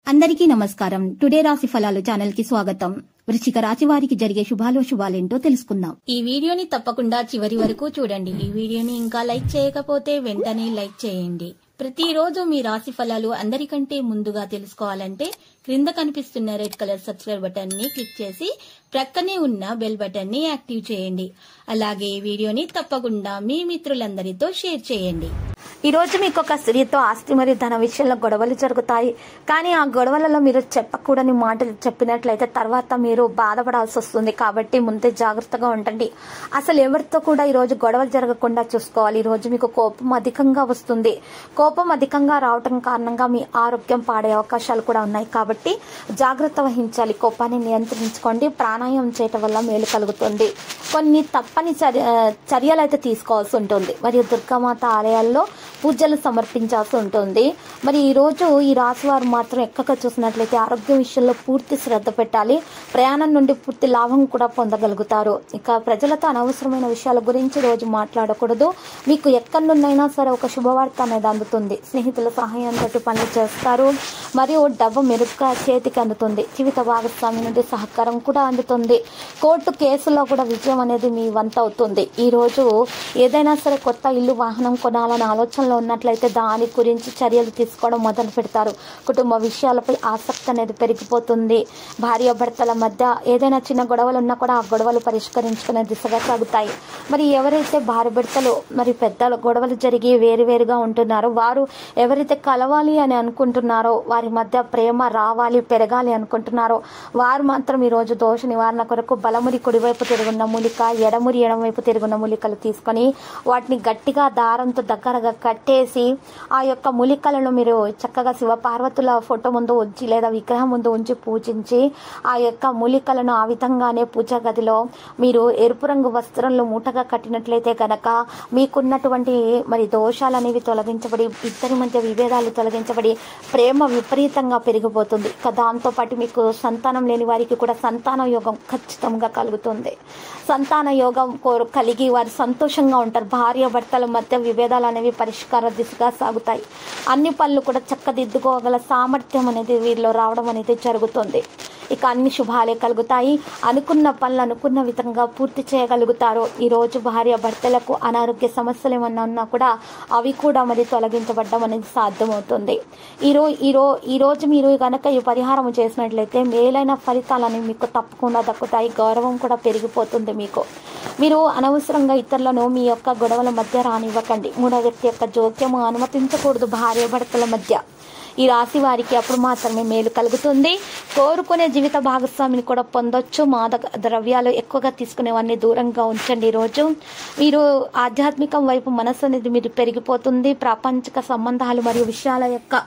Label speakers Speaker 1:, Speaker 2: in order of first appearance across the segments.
Speaker 1: అందరికీ నమస్కారం టుడే రాశి ఫలాలు ఛానల్ కి స్వాగతం వృశ్చిక రాశి వారికి జరిగే శుభాలు శుభాలేంటో తెలుసుకుందాం ఈ వీడియోని తప్పకుండా చివరి వరకు చూడండి ఈ వీడియోని ఇంకా లైక్ చేయకపోతే వెంటనే లైక్ చేయండి ప్రతిరోజు మీ రాశి ఫలాలు అందరికంటే ముందుగా తెలుసుకోవాలంటే క్రింద కనిపిస్తున్న రెడ్ కలర్ సబ్స్క్రైబ్ బటన్ ని క్లిక్ చేసి ప్రక్కనే ఉన్న బెల్ బటన్ ని యాక్టివ్ చేయండి అలాగే ఈ వీడియోని తప్పకుండా మీ మిత్రులందరితో షేర్ చేయండి
Speaker 2: ఈ రోజు మీకు ఒక స్త్రీతో ఆస్తి మరియు ధన విషయంలో గొడవలు జరుగుతాయి కానీ ఆ గొడవలలో మీరు చెప్పకూడని మాటలు చెప్పినట్లయితే తర్వాత మీరు బాధపడాల్సి వస్తుంది కాబట్టి ముందే జాగ్రత్తగా ఉండండి అసలు ఎవరితో కూడా ఈ రోజు గొడవలు జరగకుండా చూసుకోవాలి ఈ రోజు మీకు కోపం అధికంగా వస్తుంది కోపం అధికంగా రావటం కారణంగా మీ ఆరోగ్యం పాడే అవకాశాలు కూడా ఉన్నాయి కాబట్టి జాగ్రత్త వహించాలి కోపాన్ని నియంత్రించుకోండి ప్రాణాయామం చేయటం వల్ల మేలు కలుగుతుంది కొన్ని తప్పని చర్య చర్యలు అయితే తీసుకోవాల్సి ఉంటుంది మరియు దుర్గామాత ఆలయాల్లో పూజలు సమర్పించాల్సి ఉంటుంది మరి ఈ రోజు ఈ రాశి వారు మాత్రం ఎక్కక చూసినట్లయితే ఆరోగ్యం విషయంలో పూర్తి శ్రద్ధ పెట్టాలి ప్రయాణం నుండి పూర్తి లాభం కూడా పొందగలుగుతారు ఇక ప్రజలతో అనవసరమైన విషయాల గురించి రోజు మాట్లాడకూడదు మీకు ఎక్కడి నుండైనా సరే ఒక శుభవార్త అనేది అందుతుంది స్నేహితుల సహాయంతో పనులు చేస్తారు మరియు డబ్బు మెరుగ్గా చేతికి అందుతుంది జీవిత భాగస్వామి నుండి సహకారం కూడా అందుతుంది కోర్టు కేసులో కూడా విజయం అనేది మీ వంత అవుతుంది ఈ రోజు ఏదైనా సరే కొత్త ఇల్లు వాహనం కొనాలనే ఆలోచనలో ఉన్నట్లయితే దాని గురించి చర్యలు తీసుకోవడం మొదలు పెడతారు కుటుంబ విషయాలపై ఆసక్తి అనేది పెరిగిపోతుంది భార్య భర్తల మధ్య ఏదైనా చిన్న గొడవలు ఉన్నా కూడా ఆ గొడవలు పరిష్కరించుకునే దిశగా సాగుతాయి మరి ఎవరైతే భార్య భర్తలు మరి పెద్ద గొడవలు జరిగి వేరువేరుగా ఉంటున్నారో వారు ఎవరైతే కలవాలి అని అనుకుంటున్నారో వారి మధ్య ప్రేమ రావాలి పెరగాలి అనుకుంటున్నారో వారు మాత్రం ఈ రోజు దోష నివారణ కొరకు బలమురి కుడివైపు తిరుగున్న మూలిక ఎడమురి ఎడమవైపు తిరుగున్న మూలికలు తీసుకొని వాటిని గట్టిగా దారంతో దగ్గరగా కట్టేసి ఆ యొక్క మూలికలను మీరు చక్కగా శివపార్వతుల ఫోటో ముందు ఉంచి లేదా విగ్రహం ముందు ఉంచి పూజించి ఆ యొక్క మూలికలను ఆ విధంగానే పూజా గదిలో మీరు ఎరుపు రంగు వస్త్రంలో మూటగా కట్టినట్లయితే గనక మీకున్నటువంటి మరి దోషాలు అనేవి తొలగించబడి ఇద్దరి మధ్య విభేదాలు తొలగించబడి ప్రేమ విపరీతంగా పెరిగిపోతుంది ఇక దాంతో పాటు మీకు సంతానం లేని వారికి కూడా సంతాన యోగం ఖచ్చితంగా కలుగుతుంది సంతాన యోగం కోరు కలిగి వారు సంతోషంగా ఉంటారు భార్య భర్తల మధ్య విభేదాలు అనేవి పరిష్కార దిశగా సాగుతాయి అన్ని పనులు కూడా చక్కదిద్దుకోగల సామర్థ్యం అనేది వీరిలో రావడం అనేది జరుగుతుంది ఇక అన్ని శుభాలే కలుగుతాయి అనుకున్న పనులు అనుకున్న విధంగా పూర్తి చేయగలుగుతారు ఈ రోజు భార్య భర్తలకు అనారోగ్య సమస్యలు ఏమన్నా ఉన్నా కూడా అవి కూడా మరి తొలగించబడడం అనేది సాధ్యమవుతుంది ఈ రో ఈ రో ఈ రోజు మీరు కనుక ఈ పరిహారం చేసినట్లయితే మేలైన ఫలితాలని మీకు తప్పకుండా దక్కుతాయి గౌరవం కూడా పెరిగిపోతుంది మీకు మీరు అనవసరంగా ఇతరులను మీ యొక్క గొడవల మధ్య రానివ్వకండి మూడో వ్యక్తి యొక్క జోక్యము అనుమతించకూడదు భార్య భర్తల మధ్య ఈ రాశి వారికి అప్పుడు మాత్రమే మేలు కలుగుతుంది కోరుకునే జీవిత భాగస్వామిని కూడా పొందొచ్చు మాదక ద్రవ్యాలు ఎక్కువగా తీసుకునేవన్నీ దూరంగా ఉంచండి ఈరోజు మీరు ఆధ్యాత్మికం వైపు మనసు అనేది మీరు పెరిగిపోతుంది ప్రాపంచిక సంబంధాలు మరియు విషయాల యొక్క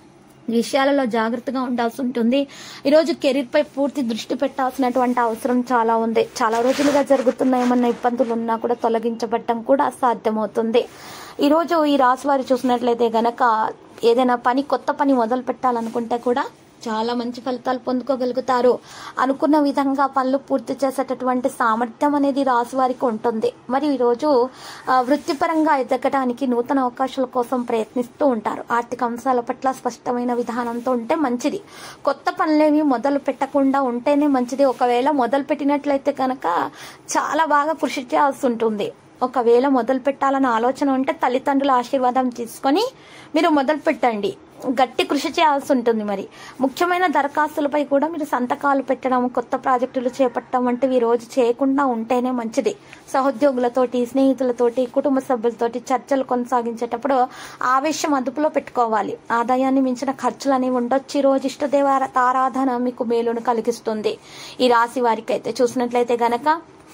Speaker 2: విషయాలలో జాగ్రత్తగా ఉండాల్సి ఉంటుంది ఈరోజు కెరీర్ పై పూర్తి దృష్టి పెట్టాల్సినటువంటి అవసరం చాలా ఉంది చాలా రోజులుగా జరుగుతున్న ఏమన్నా ఇబ్బందులు ఉన్నా కూడా తొలగించబడటం కూడా సాధ్యమవుతుంది ఈరోజు ఈ రాశి వారు చూసినట్లయితే గనక ఏదైనా పని కొత్త పని మొదలు పెట్టాలనుకుంటే కూడా చాలా మంచి ఫలితాలు పొందుకోగలుగుతారు అనుకున్న విధంగా పనులు పూర్తి చేసేటటువంటి సామర్థ్యం అనేది రాశి వారికి ఉంటుంది మరి ఈరోజు ఆ, వృత్తిపరంగా ఎదగడానికి నూతన అవకాశాల కోసం ప్రయత్నిస్తూ ఉంటారు ఆర్థిక అంశాల పట్ల స్పష్టమైన విధానంతో ఉంటే మంచిది కొత్త పనులేవి మొదలు పెట్టకుండా ఉంటేనే మంచిది ఒకవేళ మొదలు పెట్టినట్లయితే కనుక చాలా బాగా కృషి చేయాల్సి ఉంటుంది ఒకవేళ మొదలు పెట్టాలన్న ఆలోచన ఉంటే తల్లిదండ్రుల ఆశీర్వాదం తీసుకొని మీరు మొదలు పెట్టండి గట్టి కృషి చేయాల్సి ఉంటుంది మరి ముఖ్యమైన దరఖాస్తులపై కూడా మీరు సంతకాలు పెట్టడం కొత్త ప్రాజెక్టులు చేపట్టడం వంటివి ఈ రోజు చేయకుండా ఉంటేనే మంచిది సహోద్యోగులతోటి స్నేహితులతోటి కుటుంబ సభ్యులతోటి చర్చలు కొనసాగించేటప్పుడు ఆవేశం అదుపులో పెట్టుకోవాలి ఆదాయాన్ని మించిన ఖర్చులు అనేవి ఉండొచ్చు ఈ రోజు ఇష్టదేవ ఆరాధన మీకు మేలును కలిగిస్తుంది ఈ రాశి వారికి అయితే చూసినట్లయితే గనక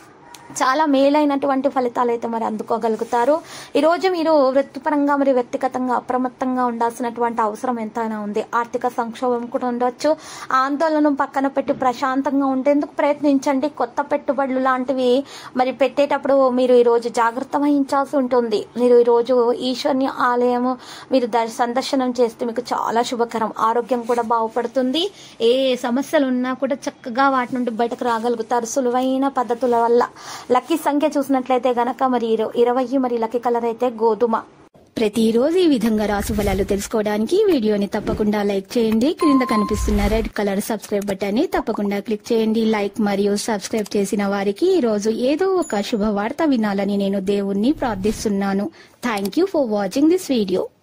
Speaker 2: చాలా మేలైనటువంటి ఫలితాలు అయితే మరి అందుకోగలుగుతారు ఈరోజు మీరు వృత్తిపరంగా మరి వ్యక్తిగతంగా అప్రమత్తంగా ఉండాల్సినటువంటి అవసరం ఎంతైనా ఉంది ఆర్థిక సంక్షోభం కూడా ఉండొచ్చు ఆందోళన పక్కన పెట్టి ప్రశాంతంగా ఉండేందుకు ప్రయత్నించండి కొత్త పెట్టుబడులు లాంటివి మరి పెట్టేటప్పుడు మీరు ఈరోజు జాగ్రత్త వహించాల్సి ఉంటుంది మీరు ఈరోజు ఈశ్వర్ని ఆలయము మీరు దర్- సందర్శనం చేస్తే మీకు చాలా శుభకరం ఆరోగ్యం కూడా బాగుపడుతుంది ఏ సమస్యలు ఉన్నా కూడా చక్కగా వాటి నుండి బయటకు రాగలుగుతారు సులువైన పద్ధతుల వల్ల లక్కీ సంఖ్య చూసినట్లయితే గనక మరి ఇర- ఇరవై మరి లక్కీ కలర్ అయితే గోధుమ
Speaker 1: ప్రతిరోజు ఈ విధంగా రాశి ఫలాలు తెలుసుకోవడానికి వీడియోని తప్పకుండా లైక్ చేయండి క్రింద కనిపిస్తున్న రెడ్ కలర్ సబ్స్క్రైబ్ బటన్ ని తప్పకుండా క్లిక్ చేయండి లైక్ మరియు సబ్స్క్రైబ్ చేసిన వారికి ఈ రోజు ఏదో ఒక శుభవార్త వినాలని నేను దేవుణ్ణి ప్రార్థిస్తున్నాను thank you for watching this video